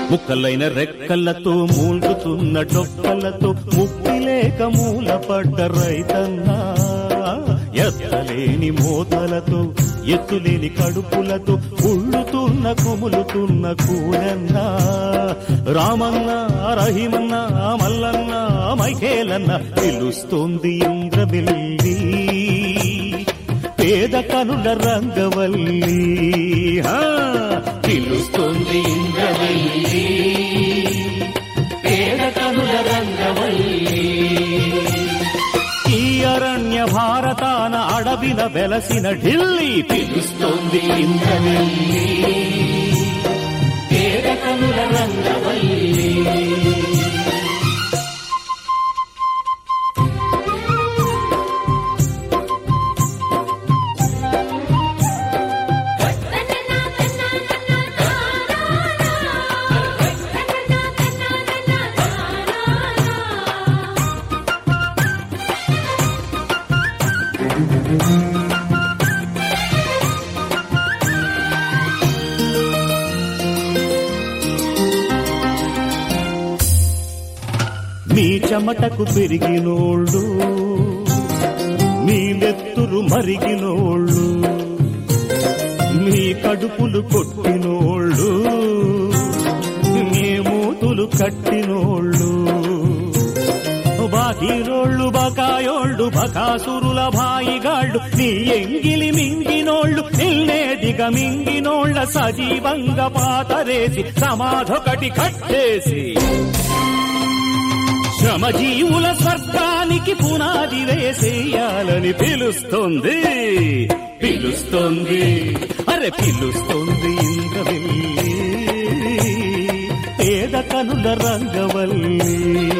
ముక్కలైన రెక్కలతో మూల్గుతున్న డొక్కలతో ముక్కి లేక మూలపడ్డ రైతన్నా ఎత్తలేని మోతలతో ఎత్తులేని కడుపులతో ఉళ్ళుతున్న కుములుతున్న కూరన్నా రామన్న రహిమన్న మల్లన్న మైఖేలన్న పిలుస్తోంది ఇంద్రవెల్లి పేద కనుల రంగవల్లి హా, పిలుస్తోంది ఇంద్రవెల్లి పేద కనుల రంగవల్లి ఈ అరణ్య భారతాన అడవిన వెలసిన ఢిల్లీ పిలుస్తోంది ఇంద్రవెల్లి పేద కనుల రంగవల్లి మీ చెమటకు పెరిగినోళ్ళు మీ నెత్తురు మరిగినోళ్ళు మీ కడుపులు కొట్టినోళ్ళు మీ మూతులు కట్టినోళ్ళు బాకీరోళ్ళు బకాయోళ్ళు బకాసురుల భాయిగాళ్ళు నీ ఎంగిలి మింగినోళ్ళు నిల్నేదిగ మింగినోళ్ళ సజీవంగా పాతరేసి సమాధొకటి కట్టేసి శ్రమజీవుల స్వర్గానికి పునాది వేసేయాలని పిలుస్తుంది పిలుస్తుంది అరే పిలుస్తుంది ఇంద్రవెల్లి పేద కనుల రంగవల్లి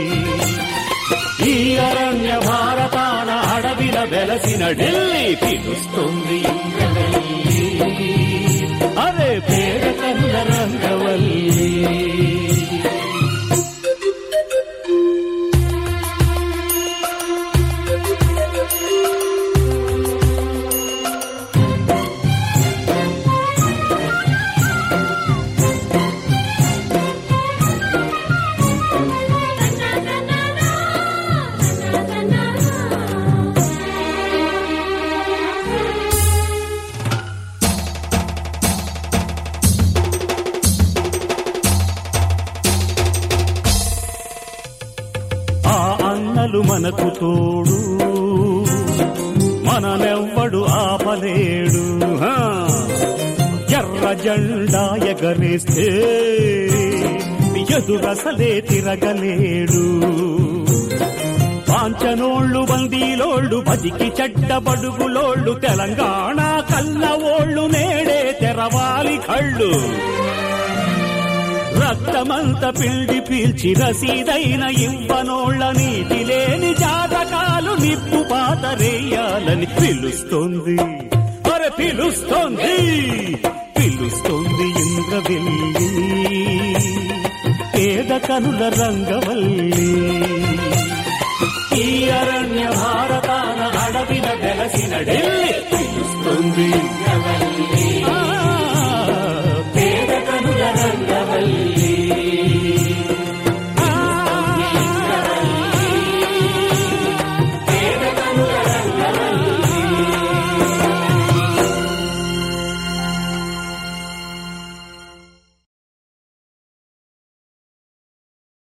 ఈ అరణ్య భారతాన అడవిల వెలసిన ఢిల్లీ పిలుస్తుంది ఇంద్రవెల్లి అరే పేద కనుల రంగవల్లి ఆ అన్నలు మనకు తోడు మననెవ్వడు ఆపలేడు హా. ఎర్ర జెండా ఎగరేస్తే ఎదురసలే తిరగలేడు పాంచనోళ్ళు బందీలోళ్ళు బతికి చెడ్డ బడుగులోళ్ళు తెలంగాణ కల్లవోళ్ళు నేడే తెరవాలి కళ్ళు రక్తమంత పిండి పీల్చి రసీదైన ఇవ్వనోళ్ళ నీటి లేని జాతకాలు నిప్పు పాతరేయాలని పిలుస్తోంది మరి పిలుస్తోంది పిలుస్తోంది ఇంద్రవెల్లి పేద కనుల రంగవల్లి